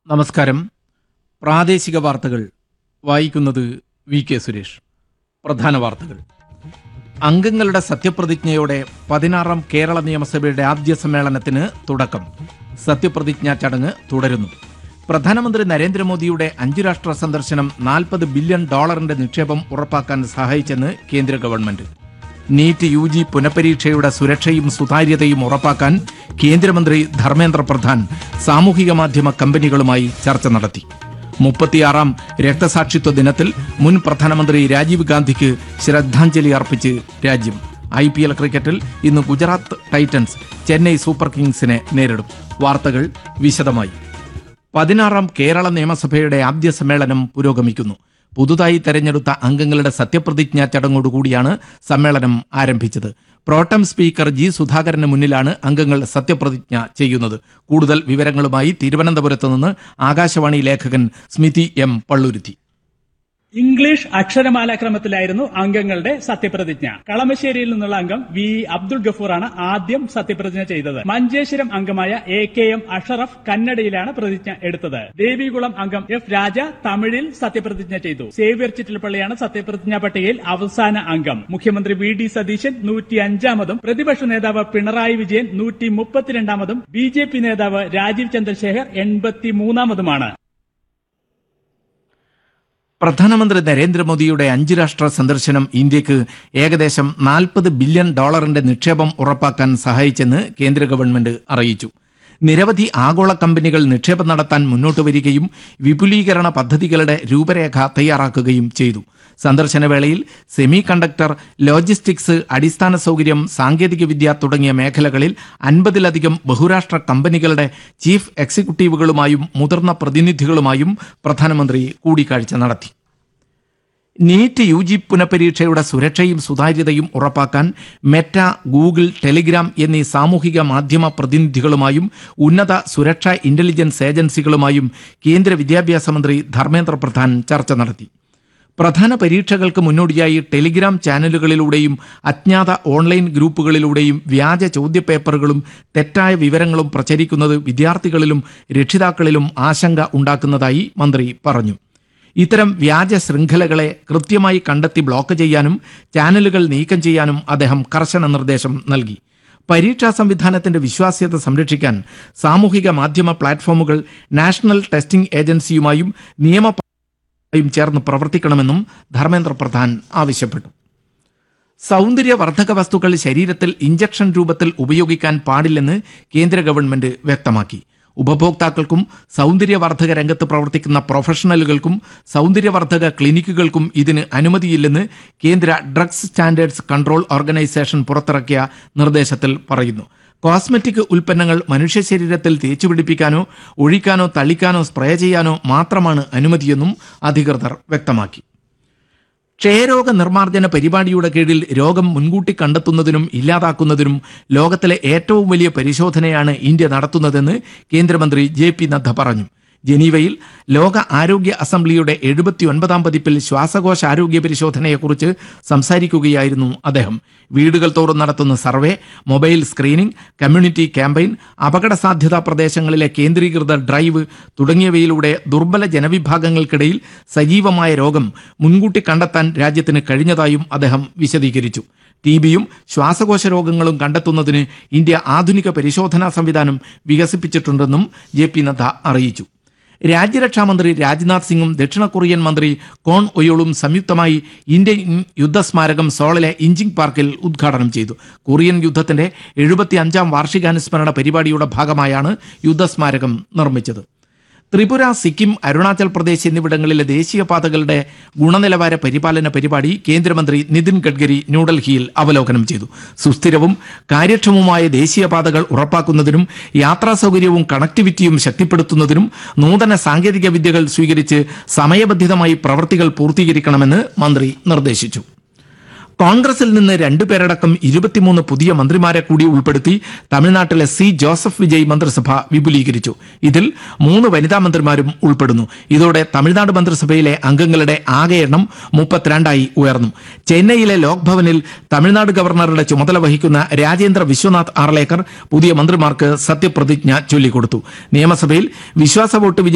നമസ്കാരം പ്രാദേശിക വാർത്തകൾ വായിക്കുന്നത് വി കെ സുരേഷ് പ്രധാന വാർത്തകൾ അംഗങ്ങളുടെ സത്യപ്രതിജ്ഞയോടെ പതിനാറാം കേരള നിയമസഭയുടെ ആദ്യ സമ്മേളനത്തിന് തുടക്കം സത്യപ്രതിജ്ഞാ ചടങ്ങ് തുടരുന്നു പ്രധാനമന്ത്രി നരേന്ദ്രമോദിയുടെ അഞ്ചു രാഷ്ട്ര സന്ദർശനം നാൽപ്പത് ബില്യൺ ഡോളറിന്റെ നിക്ഷേപം ഉറപ്പാക്കാൻ സഹായിച്ചെന്ന് കേന്ദ്ര ഗവൺമെന്റ് നീറ്റ് യു ജി പുനഃപരീക്ഷയുടെ സുരക്ഷയും സുതാര്യതയും ഉറപ്പാക്കാൻ കേന്ദ്രമന്ത്രി ധർമ്മേന്ദ്ര പ്രധാൻ സാമൂഹിക മാധ്യമ കമ്പനികളുമായി ചർച്ച നടത്തി മുപ്പത്തിയാറാം രക്തസാക്ഷിത്വ ദിനത്തിൽ മുൻ പ്രധാനമന്ത്രി രാജീവ് ഗാന്ധിക്ക് ശ്രദ്ധാഞ്ജലി അർപ്പിച്ച് രാജ്യം ഐ പി എൽ ക്രിക്കറ്റിൽ ഇന്ന് ഗുജറാത്ത് ടൈറ്റൻസ് ചെന്നൈ സൂപ്പർ കിങ്സിനെ നേരിടും വാർത്തകൾ വിശദമായി പതിനാറാം കേരള നിയമസഭയുടെ ആദ്യ സമ്മേളനം പുരോഗമിക്കുന്നു പുതുതായി തെരഞ്ഞെടുത്ത അംഗങ്ങളുടെ സത്യപ്രതിജ്ഞാ ചടങ്ങോടുകൂടിയാണ് സമ്മേളനം ആരംഭിച്ചത് പ്രോട്ടം സ്പീക്കർ ജി സുധാകരന് മുന്നിലാണ് അംഗങ്ങൾ സത്യപ്രതിജ്ഞ ചെയ്യുന്നത് കൂടുതൽ വിവരങ്ങളുമായി തിരുവനന്തപുരത്ത് നിന്ന് ആകാശവാണി ലേഖകൻ സ്മിതി എം പള്ളുരുത്തി ഇംഗ്ലീഷ് അക്ഷരമാല ക്രമത്തിലായിരുന്നു അംഗങ്ങളുടെ സത്യപ്രതിജ്ഞ കളമശ്ശേരിയിൽ നിന്നുള്ള അംഗം വി ഇ. അബ്ദുൾ ഗഫൂറാണ് ആദ്യം സത്യപ്രതിജ്ഞ ചെയ്തത് മഞ്ചേശ്വരം അംഗമായ എ കെ എം അഷറഫ് കന്നഡയിലാണ് പ്രതിജ്ഞ എടുത്തത് ദേവികുളം അംഗം എഫ് രാജ തമിഴിൽ സത്യപ്രതിജ്ഞ ചെയ്തു സേവ്യർ ചിറ്റിലപ്പള്ളിയാണ് സത്യപ്രതിജ്ഞാ പട്ടികയിൽ അവസാന അംഗം മുഖ്യമന്ത്രി വി ഡി സതീശൻ നൂറ്റി അഞ്ചാമതും പ്രതിപക്ഷ നേതാവ് പിണറായി വിജയൻ നൂറ്റി മുപ്പത്തിരണ്ടാമതും ബി ജെ പി നേതാവ് രാജീവ് ചന്ദ്രശേഖർ എൺപത്തി മൂന്നാമതുമാണ് പ്രധാനമന്ത്രി നരേന്ദ്രമോദിയുടെ അഞ്ച് രാഷ്ട്ര സന്ദർശനം ഇന്ത്യക്ക് ഏകദേശം നാൽപ്പത് ബില്യൺ ഡോളറിന്റെ നിക്ഷേപം ഉറപ്പാക്കാൻ സഹായിച്ചെന്ന് കേന്ദ്ര ഗവൺമെന്റ് അറിയിച്ചു നിരവധി ആഗോള കമ്പനികൾ നിക്ഷേപം നടത്താൻ മുന്നോട്ട് വരികയും വിപുലീകരണ പദ്ധതികളുടെ രൂപരേഖ തയ്യാറാക്കുകയും ചെയ്തു സന്ദർശന വേളയിൽ സെമി കണ്ടക്ടർ ലോജിസ്റ്റിക്സ് അടിസ്ഥാന സൗകര്യം സാങ്കേതികവിദ്യ തുടങ്ങിയ മേഖലകളിൽ അൻപതിലധികം ബഹുരാഷ്ട്ര കമ്പനികളുടെ ചീഫ് എക്സിക്യൂട്ടീവുകളുമായും മുതിർന്ന പ്രതിനിധികളുമായും പ്രധാനമന്ത്രി കൂടിക്കാഴ്ച നടത്തി നീറ്റ് യു ജി പുനഃപരീക്ഷയുടെ സുരക്ഷയും സുതാര്യതയും ഉറപ്പാക്കാൻ മെറ്റ ഗൂഗിൾ ടെലിഗ്രാം എന്നീ സാമൂഹിക മാധ്യമ പ്രതിനിധികളുമായും ഉന്നത സുരക്ഷാ ഇന്റലിജൻസ് ഏജൻസികളുമായും കേന്ദ്ര വിദ്യാഭ്യാസ മന്ത്രി ധർമ്മേന്ദ്ര പ്രധാൻ ചർച്ച നടത്തി പ്രധാന പരീക്ഷകൾക്ക് മുന്നോടിയായി ടെലിഗ്രാം ചാനലുകളിലൂടെയും അജ്ഞാത ഓൺലൈൻ ഗ്രൂപ്പുകളിലൂടെയും വ്യാജ ചോദ്യപേപ്പറുകളും തെറ്റായ വിവരങ്ങളും പ്രചരിക്കുന്നത് വിദ്യാർത്ഥികളിലും രക്ഷിതാക്കളിലും ആശങ്ക ഉണ്ടാക്കുന്നതായി മന്ത്രി പറഞ്ഞു ഇത്തരം വ്യാജ ശൃംഖലകളെ കൃത്യമായി കണ്ടെത്തി ബ്ലോക്ക് ചെയ്യാനും ചാനലുകൾ നീക്കം ചെയ്യാനും അദ്ദേഹം കർശന നിർദ്ദേശം നൽകി പരീക്ഷാ സംവിധാനത്തിന്റെ വിശ്വാസ്യത സംരക്ഷിക്കാൻ സാമൂഹിക മാധ്യമ പ്ലാറ്റ്ഫോമുകൾ നാഷണൽ ടെസ്റ്റിംഗ് ഏജൻസിയുമായും നിയമ യും ചേർന്ന് പ്രവർത്തിക്കണമെന്നും ധർമ്മേന്ദ്ര പ്രധാൻ ആവശ്യപ്പെട്ടു സൗന്ദര്യവർദ്ധക വസ്തുക്കൾ ശരീരത്തിൽ ഇഞ്ചക്ഷൻ രൂപത്തിൽ ഉപയോഗിക്കാൻ പാടില്ലെന്ന് കേന്ദ്ര ഗവൺമെന്റ് വ്യക്തമാക്കി ഉപഭോക്താക്കൾക്കും സൗന്ദര്യവർദ്ധക രംഗത്ത് പ്രവർത്തിക്കുന്ന പ്രൊഫഷണലുകൾക്കും സൗന്ദര്യവർദ്ധക ക്ലിനിക്കുകൾക്കും ഇതിന് അനുമതിയില്ലെന്ന് കേന്ദ്ര ഡ്രഗ്സ് സ്റ്റാൻഡേർഡ്സ് കൺട്രോൾ ഓർഗനൈസേഷൻ പുറത്തിറക്കിയ നിർദ്ദേശത്തിൽ പറയുന്നു കോസ്മെറ്റിക് ഉൽപ്പന്നങ്ങൾ മനുഷ്യ ശരീരത്തിൽ തേച്ചുപിടിപ്പിക്കാനോ ഒഴിക്കാനോ തളിക്കാനോ സ്പ്രേ ചെയ്യാനോ മാത്രമാണ് അനുമതിയെന്നും അധികൃതർ വ്യക്തമാക്കി ക്ഷയരോഗ നിർമ്മാർജ്ജന പരിപാടിയുടെ കീഴിൽ രോഗം മുൻകൂട്ടി കണ്ടെത്തുന്നതിനും ഇല്ലാതാക്കുന്നതിനും ലോകത്തിലെ ഏറ്റവും വലിയ പരിശോധനയാണ് ഇന്ത്യ നടത്തുന്നതെന്ന് കേന്ദ്രമന്ത്രി ജെ പി നദ്ദ പറഞ്ഞു ജനീവയിൽ ലോക ആരോഗ്യ അസംബ്ലിയുടെ എഴുപത്തിയൊൻപതാം പതിപ്പിൽ ശ്വാസകോശ ആരോഗ്യ പരിശോധനയെക്കുറിച്ച് സംസാരിക്കുകയായിരുന്നു അദ്ദേഹം വീടുകൾ തോറും നടത്തുന്ന survey mobile screening community campaign അപകട സാധ്യതാ പ്രദേശങ്ങളിലെ കേന്ദ്രീകൃത ഡ്രൈവ് തുടങ്ങിയവയിലൂടെ ദുർബല ജനവിഭാഗങ്ങൾക്കിടയിൽ സജീവമായ രോഗം മുൻകൂട്ടി കണ്ടെത്താൻ രാജ്യത്തിന് കഴിഞ്ഞതായും അദ്ദേഹം വിശദീകരിച്ചു ടി ബിയും ശ്വാസകോശ രോഗങ്ങളും കണ്ടെത്തുന്നതിന് ഇന്ത്യ ആധുനിക പരിശോധനാ സംവിധാനം വികസിപ്പിച്ചിട്ടുണ്ടെന്നും ജെ പി നദ്ദ അറിയിച്ചു രാജ്യരക്ഷാമന്ത്രി രാജ്നാഥ് സിംഗും ദക്ഷിണ കൊറിയൻ മന്ത്രി കോൺ ഒയോളും സംയുക്തമായി ഇന്ത്യൻ യുദ്ധസ്മാരകം സോളിലെ ഇഞ്ചിങ് പാർക്കിൽ ഉദ്ഘാടനം ചെയ്തു കൊറിയൻ യുദ്ധത്തിന്റെ എഴുപത്തി അഞ്ചാം വാർഷികാനുസ്മരണ പരിപാടിയുടെ ഭാഗമായാണ് യുദ്ധസ്മാരകം നിർമ്മിച്ചത് ത്രിപുര സിക്കിം അരുണാചൽ പ്രദേശ് എന്നിവിടങ്ങളിലെ ദേശീയപാതകളുടെ ഗുണനിലവാര പരിപാലന പരിപാടി കേന്ദ്രമന്ത്രി നിതിൻ ഗഡ്കരി ന്യൂഡൽഹിയിൽ അവലോകനം ചെയ്തു സുസ്ഥിരവും കാര്യക്ഷമവുമായ ദേശീയപാതകൾ ഉറപ്പാക്കുന്നതിനും യാത്രാ സൗകര്യവും കണക്ടിവിറ്റിയും ശക്തിപ്പെടുത്തുന്നതിനും നൂതന സാങ്കേതിക വിദ്യകൾ സ്വീകരിച്ച് സമയബന്ധിതമായി പ്രവർത്തികൾ പൂർത്തീകരിക്കണമെന്ന് മന്ത്രി നിർദ്ദേശിച്ചു കോൺഗ്രസിൽ നിന്ന് രണ്ടുപേരടക്കം ഇരുപത്തിമൂന്ന് പുതിയ മന്ത്രിമാരെ കൂടി ഉൾപ്പെടുത്തി തമിഴ്നാട്ടിലെ സി ജോസഫ് വിജയ് മന്ത്രിസഭ വിപുലീകരിച്ചു ഇതിൽ മൂന്ന് വനിതാ മന്ത്രിമാരും ഉൾപ്പെടുന്നു ഇതോടെ തമിഴ്നാട് മന്ത്രിസഭയിലെ അംഗങ്ങളുടെ ആകെ എണ്ണം മുപ്പത്തിരണ്ടായി ഉയർന്നു ചെന്നൈയിലെ ലോക് ഭവനിൽ തമിഴ്നാട് ഗവർണറുടെ ചുമതല വഹിക്കുന്ന രാജേന്ദ്ര വിശ്വനാഥ് ആർലേക്കർ പുതിയ മന്ത്രിമാർക്ക് സത്യപ്രതിജ്ഞ ചൊല്ലിക്കൊടുത്തു നിയമസഭയിൽ വിശ്വാസ വോട്ട് വിജയ